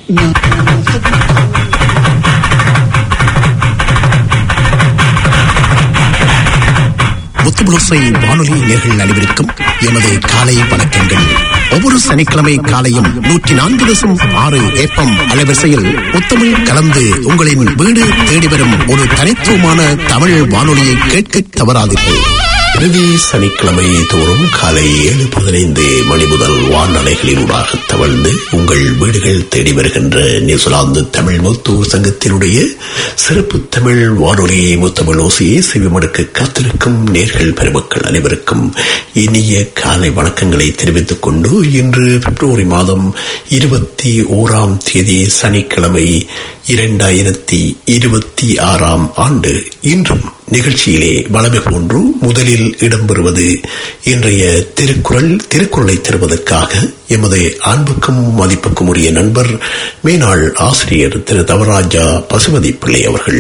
முத்துமுழுசை வானொலி நேர்கள் அனைவருக்கும் எமது காலை வணக்கங்கள் ஒவ்வொரு சனிக்கிழமை காலையும் நூற்றி நான்கு தசம் ஆறு ஏப்பம் அலைவரிசையில் முத்தமிழ் கலந்து உங்களின் வீடு தேடி வரும் ஒரு தனித்துவமான தமிழ் வானொலியை கேட்க தவறாதீர்கள் இறுதி சனிக்கிழமை தோறும் காலை ஏழு பதினைந்து மணி முதல் வானலைகளினூடாக தவழ்ந்து உங்கள் வீடுகள் தேடி வருகின்ற நியூசிலாந்து தமிழ் முத்தூர் சங்கத்தினுடைய சிறப்பு தமிழ் வானொலி முத்தமிழ் ஓசையை செவிமடுக்க காத்திருக்கும் நேர்கள் பெருமக்கள் அனைவருக்கும் இனிய காலை வணக்கங்களை தெரிவித்துக் கொண்டு இன்று பிப்ரவரி மாதம் இருபத்தி ஓராம் தேதி சனிக்கிழமை இரண்டாயிரத்தி இருபத்தி ஆறாம் ஆண்டு இன்றும் நிகழ்ச்சியிலே வளமை போன்று முதலில் இடம்பெறுவது இன்றைய திருக்குறள் திருக்குறளை தருவதற்காக எமது அன்புக்கும் மதிப்புக்கும் உரிய நண்பர் மேனாள் ஆசிரியர் திரு தவராஜா பசுமதி பிள்ளை அவர்கள்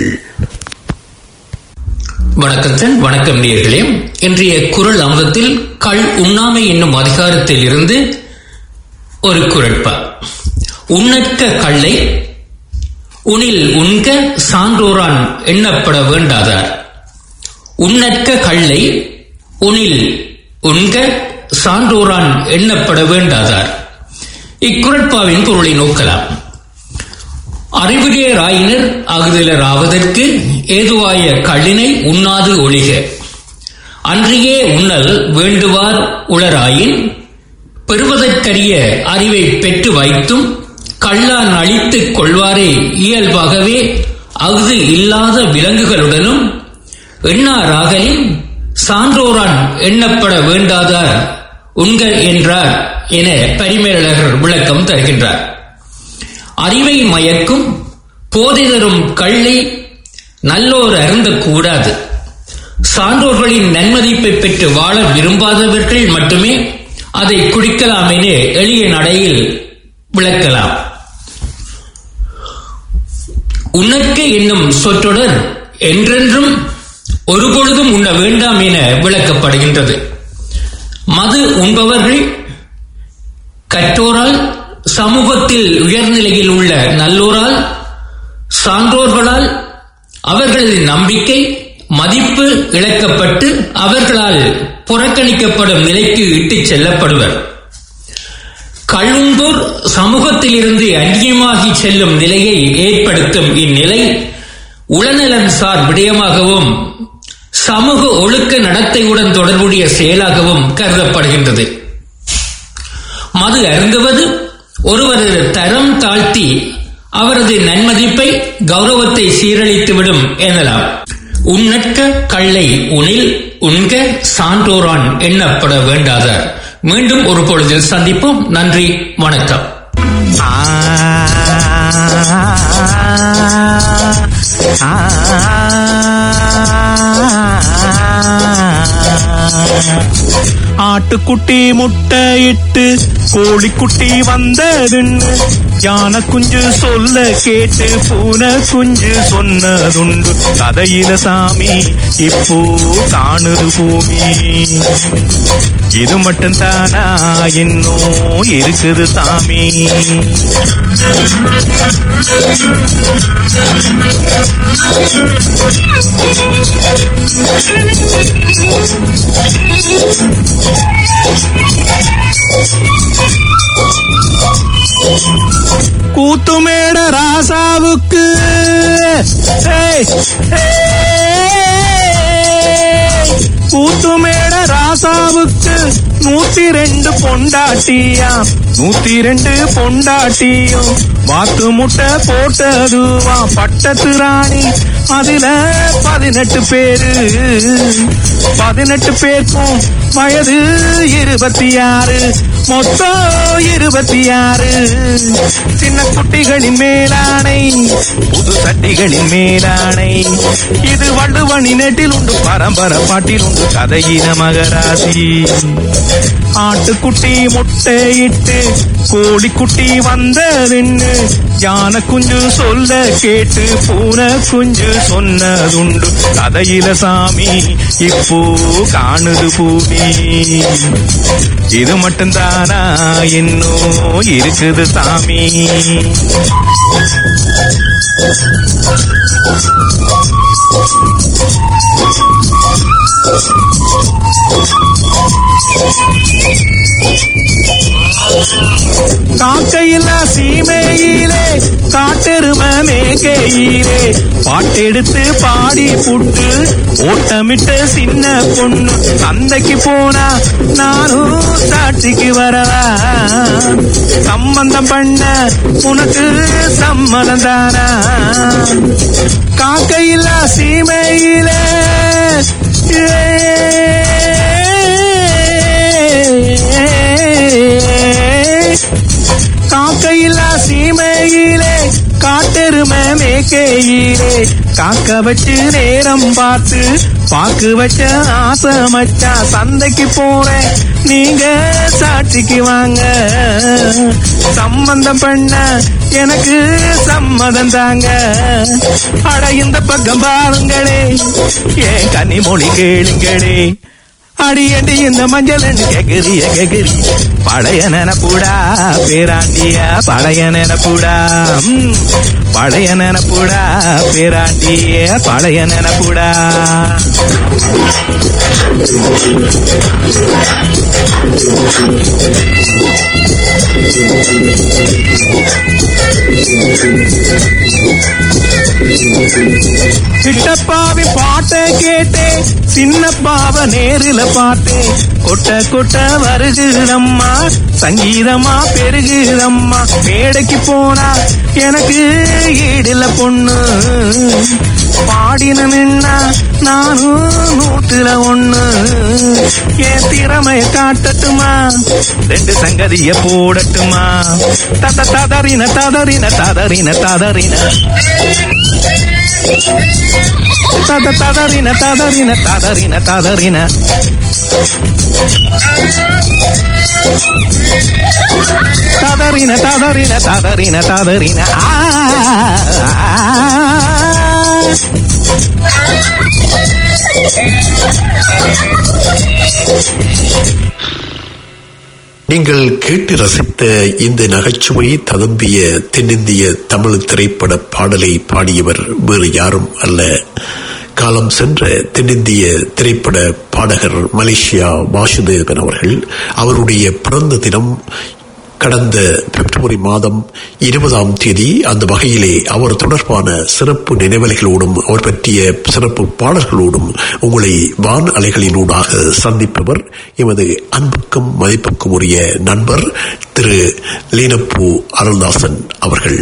வணக்கத்தன் வணக்கம் நேர்களே இன்றைய குரல் அமுதத்தில் கள் உண்ணாமை என்னும் அதிகாரத்தில் இருந்து ஒரு குரட்பா உண்ணற்க கல்லை உனில் உண்க சான்றோரான் எண்ணப்பட வேண்டாதார் உண்ணற்க கல்லை உனில் உண்க சான்றோரான் எண்ணப்பட வேண்டாதார் இக்குரட்பாவின் பொருளை நோக்கலாம் அறிவுடையராயினர் அகுதலர் ஆவதற்கு ஏதுவாய கள்ளினை உண்ணாது ஒழிக அன்றியே உண்ணல் வேண்டுவார் உளராயின் பெறுவதற்கரிய அறிவை பெற்று வைத்தும் கள்ளான் அழித்துக் கொள்வாரே இயல்பாகவே அஃது இல்லாத விலங்குகளுடனும் எண்ணாராகலின் சான்றோரான் எண்ணப்பட வேண்டாதார் உண்கள் என்றார் என பரிமேலழகர் விளக்கம் தருகின்றார் அறிவை மயக்கும் போதை தரும் கள்ளை நல்லோர் அருந்தக்கூடாது சான்றோர்களின் நன்மதிப்பை பெற்று வாழ விரும்பாதவர்கள் மட்டுமே அதை குடிக்கலாம் என எளிய நடையில் விளக்கலாம் உனக்கு என்னும் சொற்றொடர் என்றென்றும் ஒருபொழுதும் உண்ண வேண்டாம் என விளக்கப்படுகின்றது மது உண்பவர்கள் கற்றோரால் சமூகத்தில் உயர்நிலையில் உள்ள நல்லோரால் சான்றோர்களால் அவர்களது நம்பிக்கை மதிப்பு இழக்கப்பட்டு அவர்களால் புறக்கணிக்கப்படும் நிலைக்கு இட்டுச் செல்லப்படுவர் கள்ளும்போர் சமூகத்திலிருந்து அந்நியமாகி செல்லும் நிலையை ஏற்படுத்தும் இந்நிலை உளநலன் சார் விடயமாகவும் சமூக ஒழுக்க நடத்தையுடன் தொடர்புடைய செயலாகவும் கருதப்படுகின்றது மது அருந்துவது ஒருவரது தரம் தாழ்த்தி அவரது நன்மதிப்பை கௌரவத்தை சீரழித்துவிடும் எனலாம் உன்னற்க கள்ளை உனில் உண்க சான்றோரான் எண்ணப்பட வேண்டாதார் மீண்டும் ஒரு பொழுதில் சந்திப்போம் நன்றி வணக்கம் ஆட்டுக்குட்டி முட்டையிட்டு கோழிக்குட்டி வந்ததுன்னு யானை குஞ்சு சொல்ல கேட்டு பூனை குஞ்சு சொன்னதுண்டு கதையில சாமி இப்போ காணுது பூமி இது மட்டும் தானா இன்னும் இருக்குது சாமி கூத்துமேட ராசாவுக்கு ஏய், ஏய், கூத்துமேட ராசாவுக்கு நூத்தி ரெண்டு பொண்டாட்டியா நூத்தி ரெண்டு பொண்டாட்டியும் வாத்து முட்டை போட்டதுவா பட்டத்து ராணி அதுல பதினெட்டு பேரு பதினெட்டு பேருக்கும் வயது இருபத்தி ஆறு மொத்தம் இருபத்தி ஆறு சின்ன குட்டிகளின் மேலானை புது சட்டிகளின் மேலானை இது வள்ளுவனி நெட்டில் உண்டு பரம்பரை பாட்டில் உண்டு கதையின மகராசி ஆட்டுக்குட்டி முட்டையிட்டு கோழி குட்டி வந்ததுன்னு யானை குஞ்சு சொல்ல கேட்டு பூனை குஞ்சு சொன்னதுண்டு கதையில சாமி இப்போ காணுது பூமி இது மட்டும்தானா இன்னும் இருக்குது சாமி காக்கையில்லா சீமையிலே காட்டெருமை மேகையிலே பாட்டெடுத்து பாடி புட்டு ஓட்டமிட்ட சின்ன பொண்ணு சந்தைக்கு போனா நானும் சாட்சிக்கு வரவா சம்பந்தம் பண்ண உனக்கு சம்மதம் தானா காக்கையில்லா சீமையிலே காக்கையில்லா சீமையிலே காட்டெருமை மேக்கையிலே காக்க வச்சு நேரம் பார்த்து பாக்கு வச்ச ஆசை மச்சா சந்தைக்கு போறேன் நீங்க சாட்சிக்கு வாங்க சம்பந்தம் பண்ண எனக்கு சம்மதம் தாங்க அட இந்த பக்கம் பாருங்களே ஏன் கனிமொழி கேளுங்களே அடியடி இந்த மஞ்சள் கேக்குறிய கேக்குறி பழைய நினப்புடா பேராண்டிய பழைய நினப்புடா ம், பழைய நினப்புடா பேராண்டிய பழைய நினப்புடா சிட்டப்பாவி பாட்டை கேட்டேன் சின்னப்பாவ நேரில பார்த்தேன் கொட்ட கொட்ட வருகுதம்மா சங்கீதமா பெருகுதம்மா மேடைக்கு போனா எனக்கு ஈடில பொண்ணு பாடின நின்னா நானும் நூற்றுல ஒண்ணு என் திறமைய காட்டட்டுமா ரெண்டு சங்கதிய போடட்டுமா தத ததறின ததறின ததறின ததறின தத ததறின ததறின ததறின ததறின ததறின ததறின ததறின ததறின ஆ, ஆ, ஆ. நீங்கள் கேட்டு ரசித்த இந்த நகைச்சுவை ததும்பிய தென்னிந்திய தமிழ் திரைப்பட பாடலை பாடியவர் வேறு யாரும் அல்ல காலம் சென்ற தென்னிந்திய திரைப்பட பாடகர் மலேசியா வாசுதேவன் அவர்கள் அவருடைய பிறந்த தினம் கடந்த பிப்ரவரி மாதம் இருபதாம் தேதி அந்த வகையிலே அவர் தொடர்பான சிறப்பு நினைவலைகளோடும் அவர் பற்றிய சிறப்பு பாடல்களோடும் உங்களை வான் அலைகளினூடாக சந்திப்பவர் எமது அன்புக்கும் மதிப்புக்கும் உரிய நண்பர் திரு லீனப்பூ அருள்தாசன் அவர்கள்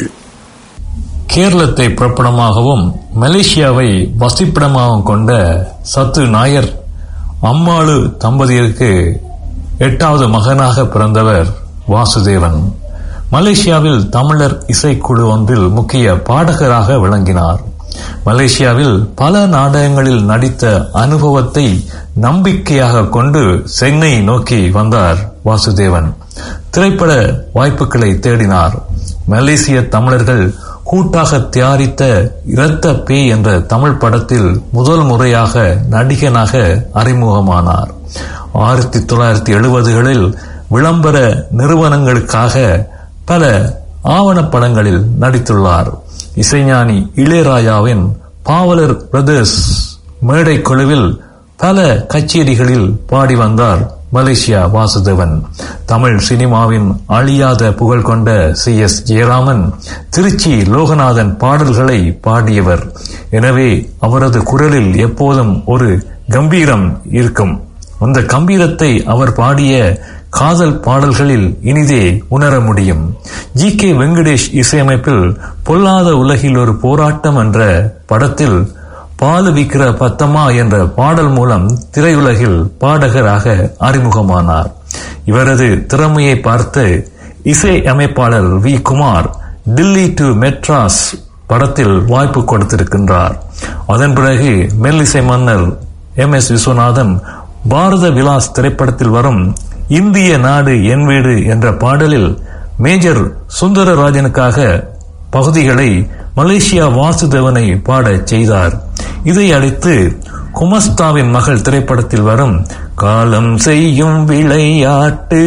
கேரளத்தை புறப்படமாகவும் மலேசியாவை வசிப்பிடமாகவும் கொண்ட சத்து நாயர் அம்மாளு தம்பதியருக்கு எட்டாவது மகனாக பிறந்தவர் வாசுதேவன் மலேசியாவில் தமிழர் இசைக்குழு ஒன்றில் முக்கிய பாடகராக விளங்கினார் மலேசியாவில் பல நாடகங்களில் நடித்த அனுபவத்தை நம்பிக்கையாக கொண்டு சென்னை நோக்கி வந்தார் வாசுதேவன் திரைப்பட வாய்ப்புகளை தேடினார் மலேசிய தமிழர்கள் கூட்டாக தயாரித்த இரத்த பேய் என்ற தமிழ் படத்தில் முதல் முறையாக நடிகனாக அறிமுகமானார் ஆயிரத்தி தொள்ளாயிரத்தி எழுபதுகளில் விளம்பர நிறுவனங்களுக்காக பல ஆவணப்படங்களில் நடித்துள்ளார் இசைஞானி இளையராஜாவின் பாவலர் பிரதர்ஸ் மேடை குழுவில் பல கச்சேரிகளில் பாடி வந்தார் மலேசியா வாசுதேவன் தமிழ் சினிமாவின் அழியாத புகழ் கொண்ட சி எஸ் ஜெயராமன் திருச்சி லோகநாதன் பாடல்களை பாடியவர் எனவே அவரது குரலில் எப்போதும் ஒரு கம்பீரம் இருக்கும் அந்த கம்பீரத்தை அவர் பாடிய காதல் பாடல்களில் இனிதே உணர முடியும் ஜி கே வெங்கடேஷ் இசையமைப்பில் பொல்லாத உலகில் ஒரு போராட்டம் என்ற படத்தில் பாலு விக்கிற பத்தமா என்ற பாடல் மூலம் திரையுலகில் பாடகராக அறிமுகமானார் இவரது திறமையை பார்த்து இசை அமைப்பாளர் வி குமார் டில்லி டு மெட்ராஸ் படத்தில் வாய்ப்பு கொடுத்திருக்கின்றார் அதன் பிறகு மெல்லிசை மன்னர் எம் எஸ் விஸ்வநாதன் பாரத விலாஸ் திரைப்படத்தில் வரும் இந்திய நாடு என் வீடு என்ற பாடலில் மேஜர் சுந்தரராஜனுக்காக பகுதிகளை மலேசியா வாசுதேவனை பாடச் செய்தார் இதை அடுத்து குமஸ்தாவின் மகள் திரைப்படத்தில் வரும் காலம் செய்யும் விளையாட்டு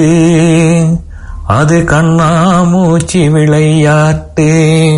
அது கண்ணாமூச்சி விளையாட்டு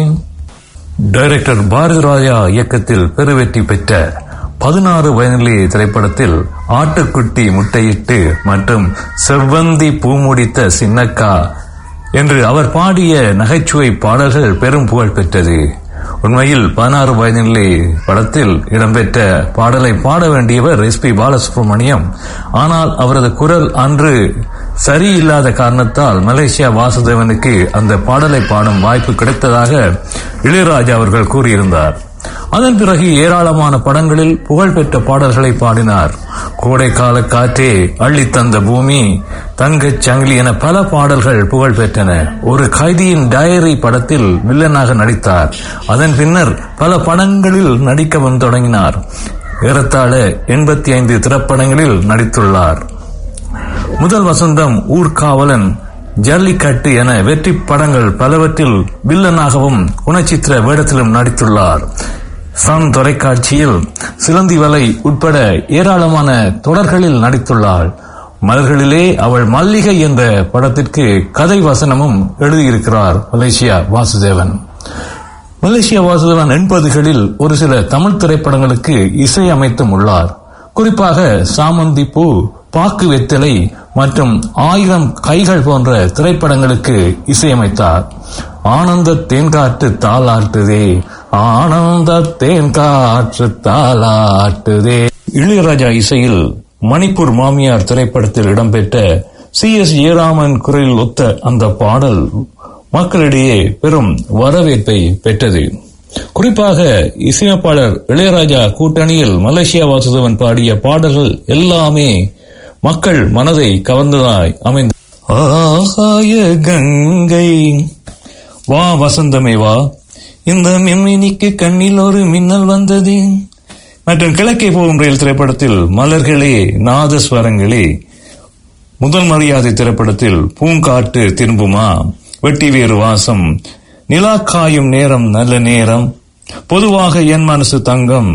டைரக்டர் பாரதி ராஜா இயக்கத்தில் பெருவெற்றி பெற்ற பதினாறு வயதிலே திரைப்படத்தில் ஆட்டுக்குட்டி முட்டையிட்டு மற்றும் செவ்வந்தி பூமுடித்த சின்னக்கா என்று அவர் பாடிய நகைச்சுவை பாடல்கள் பெரும் புகழ் பெற்றது உண்மையில் பதினாறு வயதிலே படத்தில் இடம்பெற்ற பாடலை பாட வேண்டியவர் எஸ் பி பாலசுப்ரமணியம் ஆனால் அவரது குரல் அன்று சரியில்லாத காரணத்தால் மலேசியா வாசுதேவனுக்கு அந்த பாடலை பாடும் வாய்ப்பு கிடைத்ததாக இளையராஜா அவர்கள் கூறியிருந்தார் அதன் பிறகு ஏராளமான படங்களில் புகழ்பெற்ற பாடல்களை பாடினார் கோடைக்கால காற்றே அள்ளித்தந்த பூமி தங்கச் சங்கிலி என பல பாடல்கள் புகழ் பெற்றன ஒரு கைதியின் டயரி படத்தில் வில்லனாக நடித்தார் அதன் பின்னர் பல படங்களில் நடிக்கவும் தொடங்கினார் ஏறத்தாழ எண்பத்தி ஐந்து திரைப்படங்களில் நடித்துள்ளார் முதல் வசந்தம் ஊர்காவலன் ஜல்லிக்கட்டு என வெற்றி படங்கள் பலவற்றில் வில்லனாகவும் குணச்சித்திர வேடத்திலும் நடித்துள்ளார் சன் தொலைக்காட்சியில் சிலந்தி வலை உட்பட ஏராளமான தொடர்களில் நடித்துள்ளார் மலர்களிலே அவள் மல்லிகை என்ற படத்திற்கு கதை வசனமும் எழுதியிருக்கிறார் மலேசியா வாசுதேவன் மலேசியா வாசுதேவன் எண்பதுகளில் ஒரு சில தமிழ் திரைப்படங்களுக்கு இசை அமைத்தும் உள்ளார் குறிப்பாக சாமந்தி பூ பாக்கு வெத்தலை மற்றும் ஆயிரம் கைகள் போன்ற திரைப்படங்களுக்கு இசையமைத்தார் ஆனந்த தேன்காற்று தாளாட்டுதே ஆனந்த தேன்காற்று தாளாட்டுதே இளையராஜா இசையில் மணிப்பூர் மாமியார் திரைப்படத்தில் இடம்பெற்ற சி எஸ் ஜெயராமன் குரலில் ஒத்த அந்த பாடல் மக்களிடையே பெரும் வரவேற்பை பெற்றது குறிப்பாக இசையமைப்பாளர் இளையராஜா கூட்டணியில் மலேசியா வாசுதேவன் பாடிய பாடல்கள் எல்லாமே மக்கள் மனதை கவர்ந்ததாய் அமைந்த ஆகாய கங்கை வா வசந்தமே வா இந்த மின்மினிக்கு கண்ணில் ஒரு மின்னல் வந்தது மற்றும் கிழக்கே போகும் ரயில் திரைப்படத்தில் மலர்களே நாதஸ்வரங்களே முதல் மரியாதை திரைப்படத்தில் பூங்காட்டு திரும்புமா வெட்டி வேறு வாசம் நிலா காயும் நேரம் நல்ல நேரம் பொதுவாக என் மனசு தங்கம்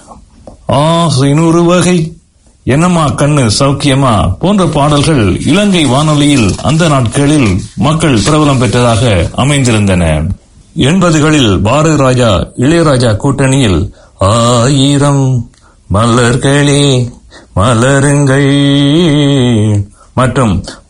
ஆ இன்னொரு வகை என்னம்மா கண்ணு சௌக்கியமா போன்ற பாடல்கள் இலங்கை வானொலியில் அந்த நாட்களில் மக்கள் பிரபலம் பெற்றதாக அமைந்திருந்தன எண்பதுகளில் பாரதி ராஜா இளையராஜா கூட்டணியில் ஆயிரம் மலர்களே மலருங்கள் மற்றும்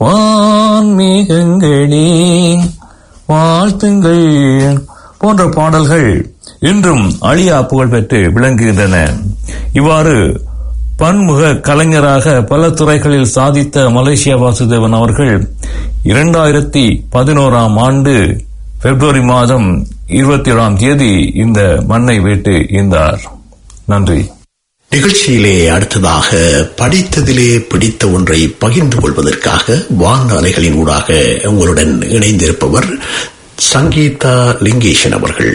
வான்மேகங்களே வாழ்த்துங்கள் போன்ற பாடல்கள் இன்றும் அழியா புகழ் பெற்று விளங்குகின்றன இவ்வாறு பன்முக கலைஞராக பல துறைகளில் சாதித்த மலேசியா வாசுதேவன் அவர்கள் இரண்டாயிரத்தி பதினோராம் ஆண்டு பிப்ரவரி மாதம் இருபத்தி ஏழாம் தேதி இந்த மண்ணை விட்டு ஈந்தார் நன்றி நிகழ்ச்சியிலே அடுத்ததாக படித்ததிலே பிடித்த ஒன்றை பகிர்ந்து கொள்வதற்காக வானலைகளின் ஊடாக உங்களுடன் இணைந்திருப்பவர் சங்கீதா லிங்கேஷன் அவர்கள்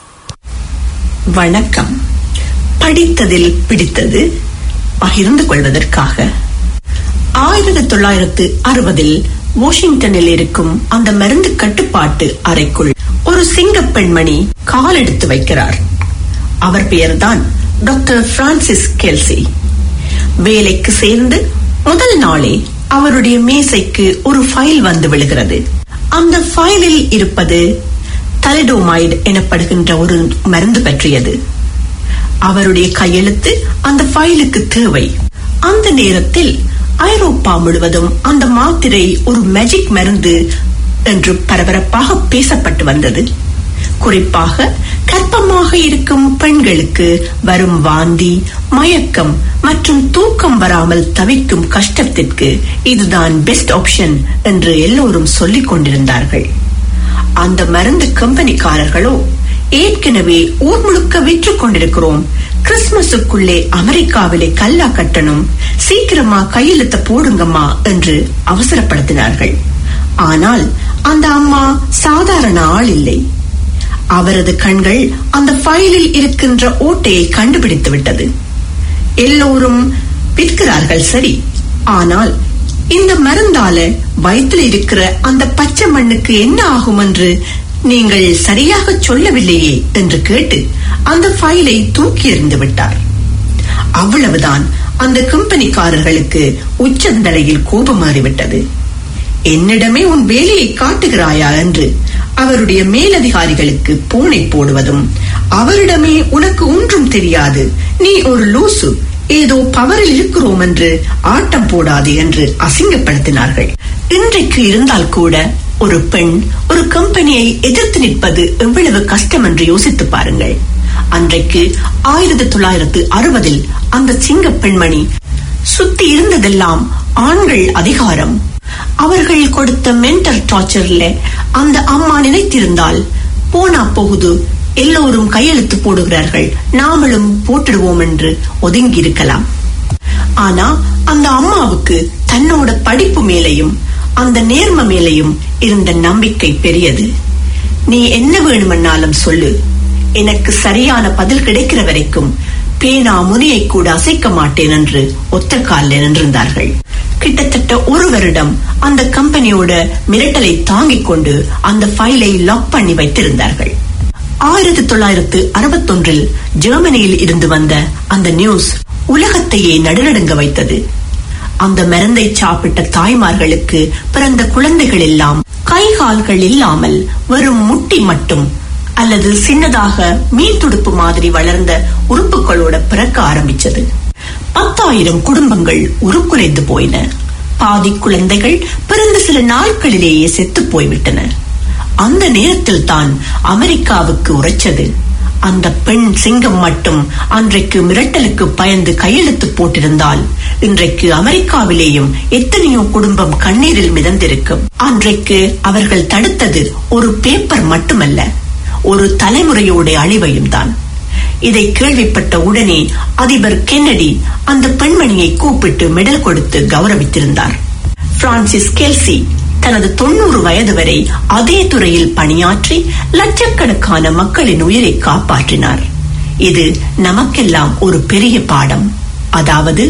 வணக்கம் படித்ததில் பிடித்தது பகிர்ந்து கொள்வதற்காக ஆயிரத்தி தொள்ளாயிரத்து அறுபதில் வாஷிங்டனில் இருக்கும் அந்த மருந்து கட்டுப்பாட்டு அறைக்குள் ஒரு சிங்க பெண்மணி கால் எடுத்து வைக்கிறார் அவர் பெயர்தான் டாக்டர் பிரான்சிஸ் கெல்சி வேலைக்கு சேர்ந்து முதல் நாளே அவருடைய மேசைக்கு ஒரு ஃபைல் வந்து விழுகிறது அந்த ஃபைலில் இருப்பது தலிடோமைடு எனப்படுகின்ற ஒரு மருந்து பற்றியது அவருடைய கையெழுத்து அந்த ஃபைலுக்கு தேவை அந்த நேரத்தில் ஐரோப்பா முழுவதும் அந்த மாத்திரை ஒரு மேஜிக் மருந்து என்று பரபரப்பாக பேசப்பட்டு வந்தது குறிப்பாக கற்பமாக இருக்கும் பெண்களுக்கு வரும் வாந்தி மயக்கம் மற்றும் தூக்கம் வராமல் தவிக்கும் கஷ்டத்திற்கு இதுதான் பெஸ்ட் ஆப்ஷன் என்று எல்லோரும் சொல்லிக் கொண்டிருந்தார்கள் அந்த மருந்து கம்பெனிக்காரர்களோ ஏற்கனவே ஊர் முழுக்க விற்றுக் கொண்டிருக்கிறோம் கிறிஸ்துமஸுக்குள்ளே அமெரிக்காவிலே கல்லா கட்டணும் சீக்கிரமா கையெழுத்த போடுங்கம்மா என்று அவசரப்படுத்தினார்கள் ஆனால் அந்த அம்மா சாதாரண ஆள் இல்லை அவரது கண்கள் அந்த ஃபைலில் இருக்கின்ற ஓட்டையை கண்டுபிடித்து விட்டது எல்லோரும் விற்கிறார்கள் சரி ஆனால் இந்த மருந்தால வயித்துல இருக்கிற அந்த பச்சை மண்ணுக்கு என்ன ஆகும் என்று நீங்கள் சரியாக சொல்லவில்லையே என்று கேட்டு அந்த ஃபைலை தூக்கி எறிந்து விட்டார் அவ்வளவுதான் அந்த கம்பெனிக்காரர்களுக்கு உச்சந்தலையில் கோபமாறிவிட்டது என்னிடமே உன் வேலையை காட்டுகிறாயா என்று அவருடைய மேலதிகாரிகளுக்கு பூனை போடுவதும் அவரிடமே உனக்கு ஒன்றும் தெரியாது நீ ஒரு லூசு ஏதோ பவரில் இருக்கிறோம் என்று ஆட்டம் போடாது என்று அசிங்கப்படுத்தினார்கள் இன்றைக்கு இருந்தால் கூட ஒரு பெண் ஒரு கம்பெனியை எதிர்த்து நிற்பது எவ்வளவு கஷ்டம் என்று யோசித்து பாருங்கள் அன்றைக்கு ஆயிரத்தி தொள்ளாயிரத்து அறுபதில் அந்த சிங்க பெண்மணி சுத்தி இருந்ததெல்லாம் ஆண்கள் அதிகாரம் அவர்கள் கொடுத்த மென்டல் டார்ச்சர்ல அந்த அம்மா நினைத்திருந்தால் போனா போகுது எல்லோரும் கையெழுத்து போடுகிறார்கள் நாமளும் போட்டுடுவோம் என்று ஒதுங்கி இருக்கலாம் ஆனா அந்த அம்மாவுக்கு தன்னோட படிப்பு மேலையும் அந்த நேர்ம மேலையும் இருந்த நம்பிக்கை பெரியது நீ என்ன வேணுமென்னாலும் சொல்லு எனக்கு சரியான பதில் கிடைக்கிற வரைக்கும் பேனா முனியை கூட அசைக்க மாட்டேன் என்று ஒத்த காலில் நின்றிருந்தார்கள் கிட்டத்தட்ட ஒரு வருடம் அந்த கம்பெனியோட மிரட்டலை தாங்கிக் கொண்டு அந்த ஃபைலை லாக் பண்ணி வைத்திருந்தார்கள் ஆயிரத்தி தொள்ளாயிரத்து அறுபத்தொன்றில் ஜெர்மனியில் இருந்து வந்த அந்த நியூஸ் உலகத்தையே நடுநடுங்க வைத்தது அந்த மருந்தை சாப்பிட்ட தாய்மார்களுக்கு பிறந்த குழந்தைகள் எல்லாம் கை கால்கள் இல்லாமல் வெறும் முட்டி மட்டும் அல்லது சின்னதாக மீன் துடுப்பு மாதிரி வளர்ந்த உறுப்புகளோட பிறக்க ஆரம்பிச்சது பத்தாயிரம் குடும்பங்கள் உருக்குலைந்து போயின பாதி குழந்தைகள் பிறந்த சில நாட்களிலேயே செத்து போய்விட்டன அந்த நேரத்தில் தான் அமெரிக்காவுக்கு உரைச்சது அந்த பெண் சிங்கம் மட்டும் அன்றைக்கு மிரட்டலுக்கு பயந்து கையெழுத்து போட்டிருந்தால் இன்றைக்கு அமெரிக்காவிலேயும் எத்தனையோ குடும்பம் கண்ணீரில் மிதந்திருக்கும் அன்றைக்கு அவர்கள் தடுத்தது ஒரு பேப்பர் மட்டுமல்ல ஒரு தலைமுறையோட அழிவையும் தான் இதை கேள்விப்பட்ட உடனே அதிபர் கென்னடி அந்த பெண்மணியை கூப்பிட்டு மெடல் கொடுத்து கௌரவித்திருந்தார் பிரான்சிஸ் கெல்சி தனது தொண்ணூறு வயது வரை அதே துறையில் பணியாற்றி லட்சக்கணக்கான மக்களின் உயிரை காப்பாற்றினார் இது நமக்கெல்லாம் ஒரு பெரிய பாடம் அதாவது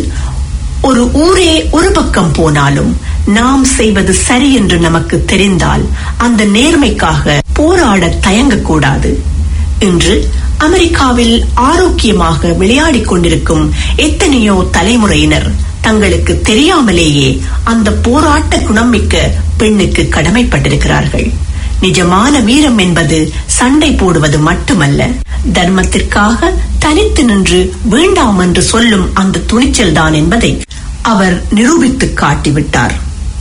ஒரு ஊரே ஒரு பக்கம் போனாலும் நாம் செய்வது சரி என்று நமக்கு தெரிந்தால் அந்த நேர்மைக்காக போராட தயங்கக்கூடாது இன்று அமெரிக்காவில் ஆரோக்கியமாக விளையாடிக் கொண்டிருக்கும் எத்தனையோ தலைமுறையினர் தங்களுக்கு தெரியாமலேயே அந்த போராட்ட குணமிக்க பெண்ணுக்கு கடமைப்பட்டிருக்கிறார்கள் நிஜமான வீரம் என்பது சண்டை போடுவது மட்டுமல்ல தர்மத்திற்காக தனித்து நின்று வேண்டாம் என்று சொல்லும் அந்த துணிச்சல் தான் என்பதை அவர் நிரூபித்து காட்டிவிட்டார்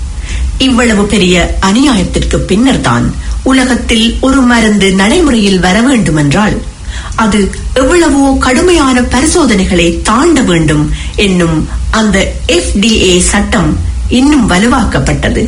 இவ்வளவு பெரிய அநியாயத்திற்கு பின்னர் தான் உலகத்தில் ஒரு மருந்து நடைமுறையில் வர வேண்டும் என்றால் அது எவ்வளவோ கடுமையான பரிசோதனைகளை தாண்ட வேண்டும் என்னும் அந்த எஃப்டிஏ சட்டம் இன்னும் வலுவாக்கப்பட்டது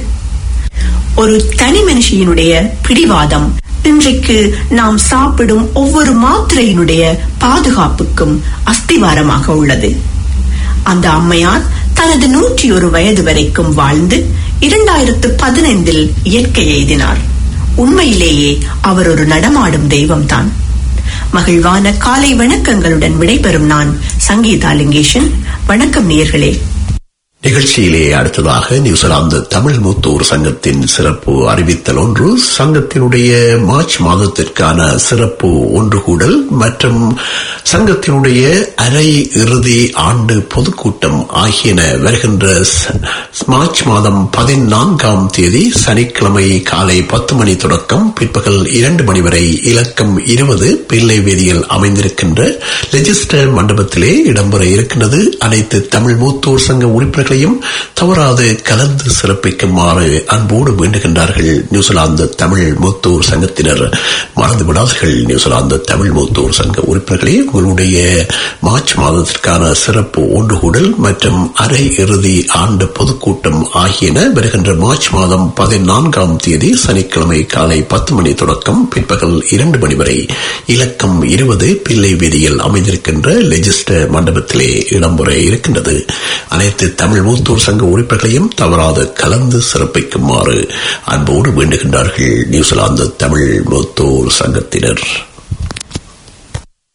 ஒரு தனி மனுஷியினுடைய பிடிவாதம் இன்றைக்கு நாம் சாப்பிடும் ஒவ்வொரு மாத்திரையினுடைய பாதுகாப்புக்கும் அஸ்திவாரமாக உள்ளது அந்த அம்மையார் தனது நூற்றி ஒரு வயது வரைக்கும் வாழ்ந்து இரண்டாயிரத்து பதினைந்தில் இயற்கை எய்தினார் உண்மையிலேயே அவர் ஒரு நடமாடும் தெய்வம்தான் மகிழ்வான காலை வணக்கங்களுடன் விடைபெறும் நான் சங்கீதா லிங்கேஷன் வணக்கம் நேயர்களே நிகழ்ச்சியிலே அடுத்ததாக நியூசிலாந்து தமிழ் மூத்தோர் சங்கத்தின் சிறப்பு அறிவித்தல் ஒன்று சங்கத்தினுடைய மார்ச் மாதத்திற்கான சிறப்பு ஒன்று கூடல் மற்றும் சங்கத்தினுடைய அரை இறுதி ஆண்டு பொதுக்கூட்டம் ஆகியன வருகின்ற ச- மார்ச் மாதம் பதினான்காம் தேதி சனிக்கிழமை காலை பத்து மணி தொடக்கம் பிற்பகல் இரண்டு மணி வரை இலக்கம் இருபது பிள்ளை வேதியில் அமைந்திருக்கின்ற லெஜிஸ்டர் மண்டபத்திலே இடம்பெற இருக்கின்றது அனைத்து தமிழ் மூத்தோர் சங்க உறுப்பினர்களையும் தவறாது கலந்து சிறப்பிக்குமாறு அன்போடு வேண்டுகின்றார்கள் நியூசிலாந்து தமிழ் மூத்தோர் சங்கத்தினர் மறந்து விடாதீர்கள் நியூசிலாந்து தமிழ் மூத்தோர் சங்க உறுப்பினர்களே உங்களுடைய மார்ச் மாதத்திற்கான சிறப்பு ஒன்றுகூடல் மற்றும் அரை இறுதி ஆண்டு பொதுக்கூட்டம் ஆகியன வருகின்ற மார்ச் மாதம் பதினான்காம் தேதி சனிக்கிழமை காலை பத்து மணி தொடக்கம் பிற்பகல் இரண்டு மணி வரை இலக்கம் இருபது பிள்ளை வீதியில் அமைந்திருக்கின்ற லெஜிஸ்டர் மண்டபத்திலே இடம்பெற இருக்கின்றது அனைத்து தமிழ் மூத்தோர் சங்க உறுப்பினர்களையும் தவறாது கலந்து சிறப்பிக்குமாறு அன்போடு வேண்டுகின்றார்கள் நியூசிலாந்து தமிழ் மூத்தோர் சங்கத்தினர்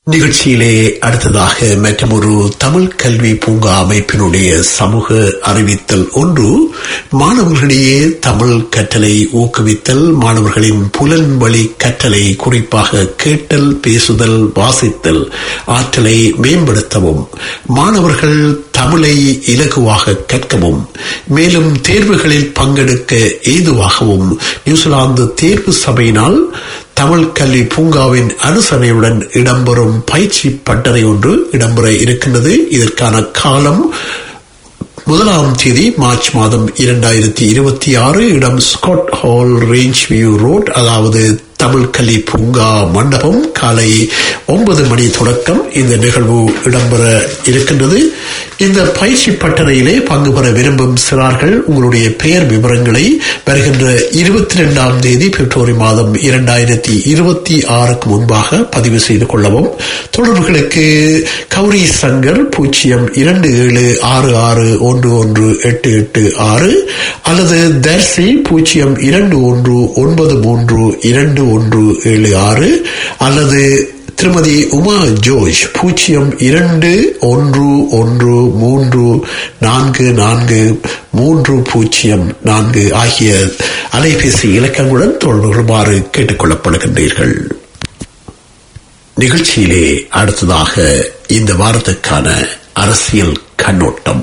நிகழ்ச்சியிலே அடுத்ததாக மற்றொரு தமிழ் கல்வி பூங்கா அமைப்பினுடைய சமூக அறிவித்தல் ஒன்று மாணவர்களிடையே தமிழ் கற்றலை ஊக்குவித்தல் மாணவர்களின் புலன் வழி கற்றலை குறிப்பாக கேட்டல் பேசுதல் வாசித்தல் ஆற்றலை மேம்படுத்தவும் மாணவர்கள் தமிழை இலகுவாக கற்கவும் மேலும் தேர்வுகளில் பங்கெடுக்க ஏதுவாகவும் நியூசிலாந்து தேர்வு சபையினால் தமிழ் கல்வி பூங்காவின் அனுசரணையுடன் இடம்பெறும் பயிற்சி பட்டறை ஒன்று இடம்பெற இருக்கின்றது இதற்கான காலம் முதலாம் தேதி மார்ச் மாதம் இரண்டாயிரத்தி இருபத்தி ஆறு இடம் Scott Hall Range View Road அதாவது தமிழ் கல்வி பூங்கா மண்டபம் காலை ஒன்பது மணி தொடக்கம் இந்த நிகழ்வு இடம்பெற இருக்கின்றது இந்த பயிற்சி பட்டறையிலே பங்கு பெற விரும்பும் சிறார்கள் உங்களுடைய பெயர் விவரங்களை வருகின்ற இருபத்தி ரெண்டாம் தேதி பிப்ரவரி மாதம் இரண்டாயிரத்தி இருபத்தி ஆறுக்கு முன்பாக பதிவு செய்து கொள்ளவும் தொடர்புகளுக்கு கௌரி சங்கர் பூஜ்ஜியம் இரண்டு ஏழு ஆறு ஆறு ஒன்று ஒன்று எட்டு எட்டு ஆறு அல்லது தர்சி பூஜ்ஜியம் இரண்டு ஒன்று ஒன்பது மூன்று இரண்டு ஒன்று ஏழு ஆறு அல்லது திருமதி உமா ஜோர்ஜ் பூஜ்ஜியம் இரண்டு ஒன்று ஒன்று மூன்று நான்கு நான்கு மூன்று பூஜ்ஜியம் நான்கு ஆகிய அலைபேசி இலக்கங்களுடன் தொடர்பு கொள்ளுமாறு கேட்டுக்கொள்ளப்படுகின்றீர்கள் நிகழ்ச்சியிலே அடுத்ததாக இந்த வாரத்துக்கான அரசியல் கண்ணோட்டம்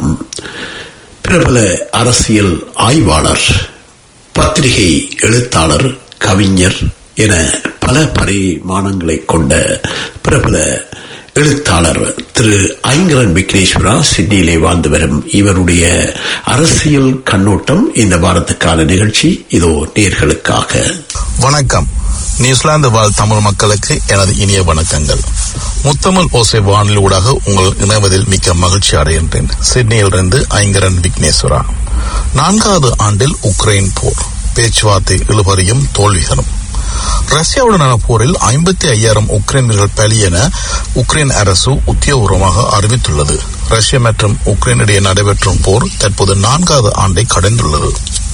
பிரபல அரசியல் ஆய்வாளர் பத்திரிகை எழுத்தாளர் கவிஞர் என பல பரிமாணங்களை கொண்ட பிரபல எழுத்தாளர் திரு ஐங்கரன் விக்னேஸ்வரா சிட்னியிலே வாழ்ந்து வரும் இவருடைய அரசியல் கண்ணோட்டம் இந்த வாரத்துக்கான நிகழ்ச்சி இதோ நேர்களுக்காக வணக்கம் நியூசிலாந்து வாழ் தமிழ் மக்களுக்கு எனது இனிய வணக்கங்கள் முத்தமிழ் ஓசை வானொலி ஊடாக உங்கள் இணைவதில் மிக்க மகிழ்ச்சி அடைகின்றேன் சிட்னியிலிருந்து ஐங்கரன் விக்னேஸ்வரா நான்காவது ஆண்டில் உக்ரைன் போர் பேச்சுவார்த்தை இழுபறியும் தோல்விகளும் ரஷ்யாவுடனான போரில் ஐம்பத்தி ஐயாயிரம் உக்ரைனியர்கள் பலி என உக்ரைன் அரசு உத்தியோகபூர்வமாக அறிவித்துள்ளது ரஷ்யா மற்றும் உக்ரைன் இடையே நடைபெற்றும் போர் தற்போது நான்காவது ஆண்டை கடந்துள்ளது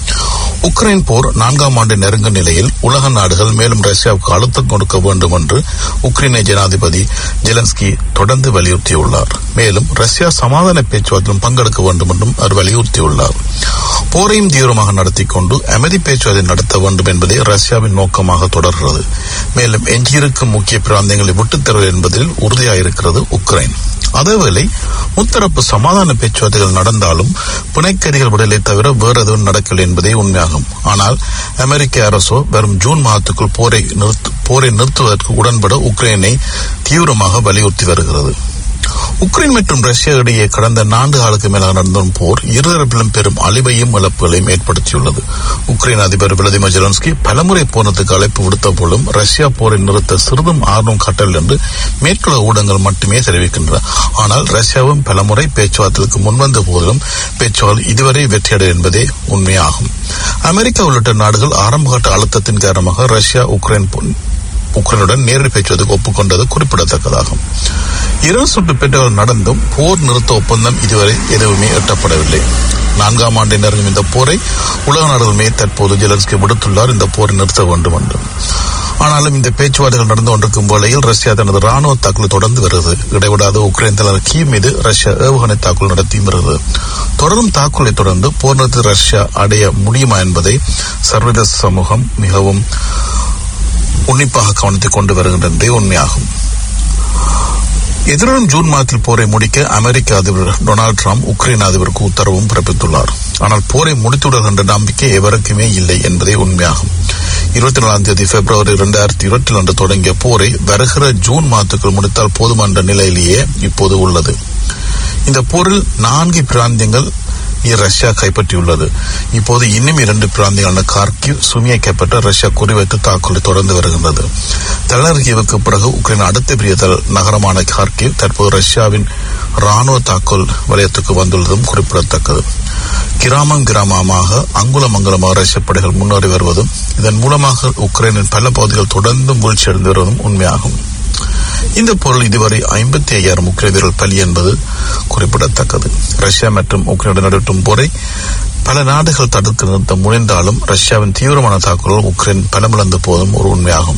உக்ரைன் போர் நான்காம் ஆண்டு நெருங்கும் நிலையில் உலக நாடுகள் மேலும் ரஷ்யாவுக்கு அழுத்தம் கொடுக்க வேண்டும் என்று உக்ரைனை ஜனாதிபதி ஜெலன்ஸ்கி தொடர்ந்து வலியுறுத்தியுள்ளார் மேலும் ரஷ்யா சமாதான பேச்சுவார்த்தையில் பங்கெடுக்க வேண்டும் என்றும் அவர் வலியுறுத்தியுள்ளார் போரையும் தீவிரமாக நடத்தி கொண்டு அமைதி பேச்சுவார்த்தை நடத்த வேண்டும் என்பதே ரஷ்யாவின் நோக்கமாக தொடர்கிறது மேலும் எஞ்சியிருக்கும் முக்கிய பிராந்தியங்களை விட்டுத் தருவது என்பதில் உறுதியாயிருக்கிறது உக்ரைன் அதேவேளை முத்தரப்பு சமாதான பேச்சுவார்த்தைகள் நடந்தாலும் பிணைக்கதிகள் விடலை தவிர வேறு எதுவும் நடக்கவில்லை என்பதே உண்மையாகும் ஆனால் அமெரிக்க அரசோ வரும் ஜூன் மாதத்துக்குள் போரை நிறுத்து போரை நிறுத்துவதற்கு உடன்பட உக்ரைனை தீவிரமாக வலியுறுத்தி வருகிறது உக்ரைன் மற்றும் ரஷ்யா இடையே கடந்த நான்கு காலுக்கு மேலாக நடந்த போர் இருதரப்பிலும் பெரும் அழிவையும் இழப்புகளையும் ஏற்படுத்தியுள்ளது உக்ரைன் அதிபர் விளாடிமிர் ஜெலன்ஸ்கி பலமுறை போனதுக்கு அழைப்பு விடுத்த போலும் ரஷ்யா போரை நிறுத்த சிறிதும் ஆர்வம் காட்டவில்லை என்று மேற்குலக ஊடகங்கள் மட்டுமே தெரிவிக்கின்றன ஆனால் ரஷ்யாவும் பலமுறை பேச்சுவார்த்தைக்கு முன்வந்த போதிலும் பேச்சுவார்த்தை இதுவரை வெற்றியடை என்பதே உண்மையாகும் அமெரிக்கா உள்ளிட்ட நாடுகள் ஆரம்பகட்ட அழுத்தத்தின் காரணமாக ரஷ்யா உக்ரைன் உக்ரைனுடன் நேரடி பேச்சுவதற்கு ஒப்புக்கொண்டது குறிப்பிடத்தக்கதாகும் இரு சுற்று பெற்றவர்கள் நடந்தும் போர் நிறுத்த ஒப்பந்தம் இதுவரை எதுவுமே எட்டப்படவில்லை நான்காம் ஆண்டை நெருங்கும் இந்த போரை உலக நாடுகளுமே தற்போது ஜெலன்ஸ்கி விடுத்துள்ளார் இந்த போரை நிறுத்த வேண்டும் என்று ஆனாலும் இந்த பேச்சுவார்த்தைகள் நடந்து கொண்டிருக்கும் வேளையில் ரஷ்யா தனது ராணுவ தாக்குதலை தொடர்ந்து வருகிறது இடைவிடாத உக்ரைன் தலைவர் கீ மீது ரஷ்யா ஏவுகணை தாக்குதல் நடத்தி வருகிறது தொடரும் தாக்குதலை தொடர்ந்து போர் நிறுத்தி ரஷ்யா அடைய முடியுமா என்பதை சர்வதேச சமூகம் மிகவும் உன்னிப்பாக கவனித்துக் கொண்டு வருகின்றதே உண்மையாகும் எதிர்வரும் ஜூன் மாதத்தில் போரை முடிக்க அமெரிக்க அதிபர் டொனால்டு டிரம்ப் உக்ரைன் அதிபருக்கு உத்தரவும் பிறப்பித்துள்ளார் ஆனால் போரை முடித்துவிடல் என்ற நம்பிக்கை எவருக்குமே இல்லை என்பதே உண்மையாகும் இருபத்தி நாலாம் தேதி பிப்ரவரி இரண்டாயிரத்தி இருபத்தி அன்று தொடங்கிய போரை வருகிற ஜூன் மாதத்துக்குள் முடித்தால் போதும் என்ற நிலையிலேயே இப்போது உள்ளது இந்த போரில் நான்கு பிராந்தியங்கள் ரஷ்யா கைப்பற்றியுள்ளது இப்போது இன்னும் இரண்டு பிராந்தியங்களான கார்கிவ் சுமியை கைப்பற்ற ரஷ்யா குறிவைத்து தாக்குதலை தொடர்ந்து வருகின்றது தலைநகர் கீவுக்கு பிறகு உக்ரைன் அடுத்த பெரிய நகரமான கார்கிவ் தற்போது ரஷ்யாவின் ராணுவ தாக்குதல் வலயத்துக்கு வந்துள்ளதும் குறிப்பிடத்தக்கது கிராமம் கிராமமாக அங்குலம் அங்குலமாக ரஷ்ய படைகள் முன்னேறி வருவதும் இதன் மூலமாக உக்ரைனின் பல பகுதிகள் தொடர்ந்தும் வீழ்ச்சியடைந்து வருவதும் உண்மையாகும் இந்த பொருள் இதுவரை ஐம்பத்தி ஐயாயிரம் உக்ரைன் வீரர்கள் பலி என்பது குறிப்பிடத்தக்கது ரஷ்யா மற்றும் உக்ரைனுடன் நடைபெற்றும் போரை பல நாடுகள் தடுக்க நிறுத்த முனைந்தாலும் ரஷ்யாவின் தீவிரமான தாக்குதல் உக்ரைன் பலமிழந்த போதும் ஒரு உண்மையாகும்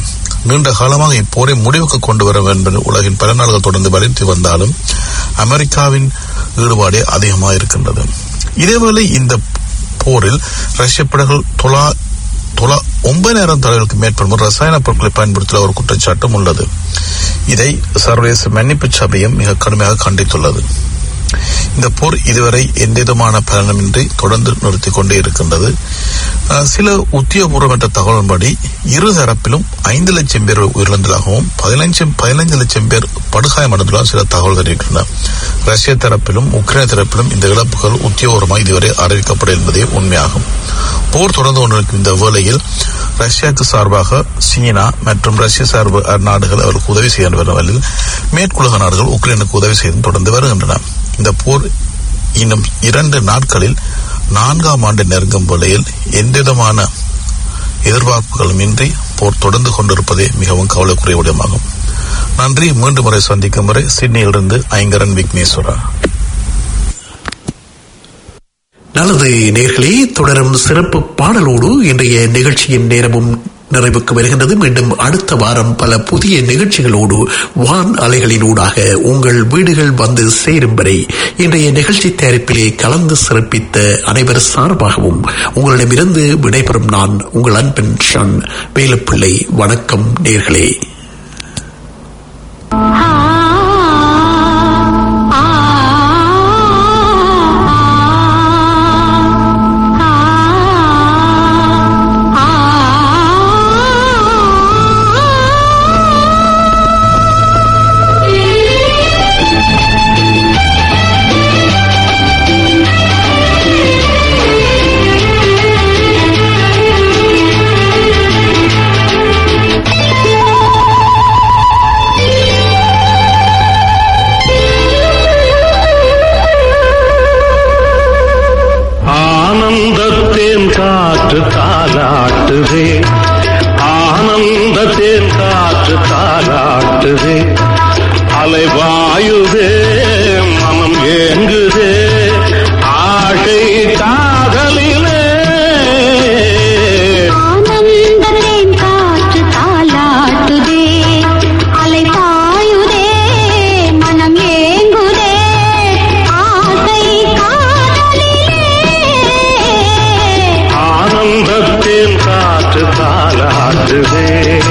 நீண்ட காலமாக இப்போரை முடிவுக்கு கொண்டு வர வேண்டும் என்று உலகின் பல நாடுகள் தொடர்ந்து வலியுறுத்தி வந்தாலும் அமெரிக்காவின் ஈடுபாடே அதிகமாக இருக்கின்றது இதேவேளை இந்த போரில் ரஷ்ய படைகள் தொலா தொலா ஒன்பதாயிரம் தலைவர்களுக்கு மேற்படும் ரசாயன பொருட்களை பயன்படுத்த ஒரு குற்றச்சாட்டும் உள்ளது இதை சர்வதேச மன்னிப்பு சபையும் மிக கடுமையாக கண்டித்துள்ளது இந்த போர் இதுவரை எந்தவிதமான பலனுமின்றி தொடர்ந்து நிறுத்திக் கொண்டே இருக்கின்றது அஹ், சில உத்தியோகபூர்வமற்ற தகவலின்படி இரு தரப்பிலும் ஐந்து லட்சம் பேர் உயிரிழந்ததாகவும் பதினைஞ்சு பதினைஞ்சு லட்சம் பேர் படுகாயமடைந்துள்ள சில தகவல்கள் இருக்கின்றன ரஷ்ய தரப்பிலும் உக்ரைன் தரப்பிலும் இந்த இழப்புகள் உத்தியோகபூர்வமாக இதுவரை அறிவிக்கப்படும் என்பதே உண்மையாகும் போர் தொடர்ந்து கொண்டிருக்கும் இந்த வேளையில் ரஷ்யாவுக்கு சார்பாக சீனா மற்றும் ரஷ்ய சார்பு நாடுகள் அவர்களுக்கு உதவி செய்ய வரும் வகையில் மேற்குலக நாடுகள் உக்ரைனுக்கு உதவி செய்து தொடர்ந்து வருகின்றன இந்த போர் இன்னும் இரண்டு நாட்களில் நான்காம் ஆண்டு நெருங்கும் வேளையில் எந்தவிதமான எதிர்பார்ப்புகளும் இன்றி போர் தொடர்ந்து கொண்டிருப்பதே மிகவும் கவலைக்குரிய விடயமாகும் நன்றி மீண்டும் முறை சந்திக்கும் வரை சிட்னியிலிருந்து ஐங்கரன் விக்னேஸ்வரா நல்லது நேர்களே தொடரும் சிறப்பு பாடலோடு இன்றைய நிகழ்ச்சியின் நேரமும் நிறைவுக்கு வருகின்றது மீண்டும் அடுத்த வாரம் பல புதிய நிகழ்ச்சிகளோடு வான் அலைகளினூடாக உங்கள் வீடுகள் வந்து சேரும் வரை இன்றைய நிகழ்ச்சி தயாரிப்பிலே கலந்து சிறப்பித்த அனைவர் சார்பாகவும் உங்களிடமிருந்து விடைபெறும் நான் உங்கள் அன்பன் ஷன் வேலுப்பிள்ளை வணக்கம் நேர்களே ஆனந்தத்தேன் காற்று தாலாட்டுதே ஆனந்தத்தேன் காற்று தாலாட்டுதே அலைவாயுதே மனம் ஏங்குதே ஆசை காதலிலே ஆனந்தத்தேன் காற்று தாலாட்டுதே அலை பாயுதே மனம் ஏங்குதே ஆசை காதலிலே ஆனந்தத்தேன் காற்று தாலாட்டுதே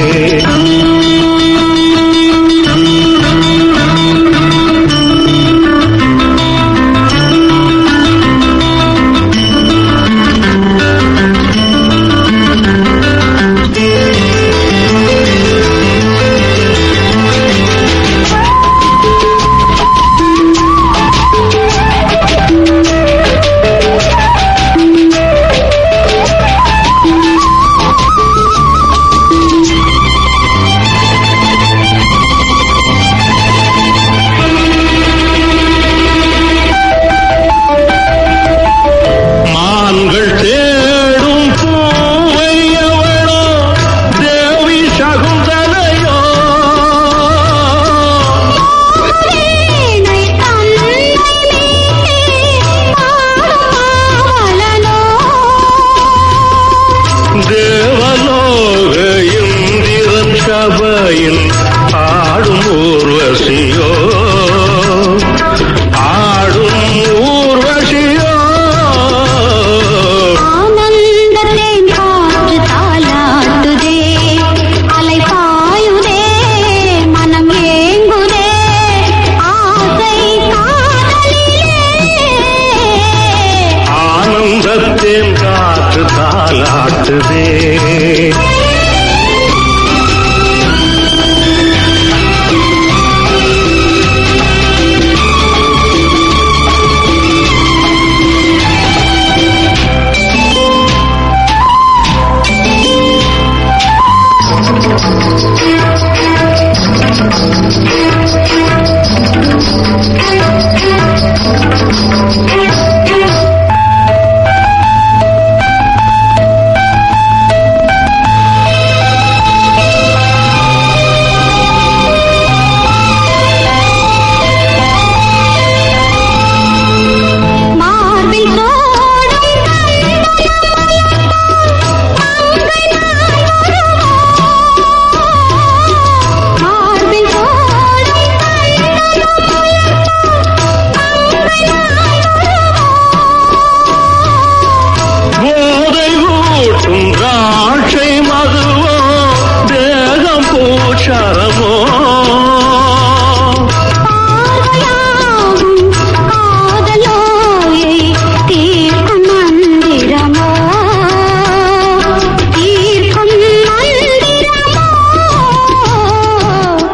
மான்கள் தேடும் பூவை எவளோ தேவி சகுந்தலையோ வீணை தன்னை பாவலனோ தேவலோக இந்திரன் சபையில்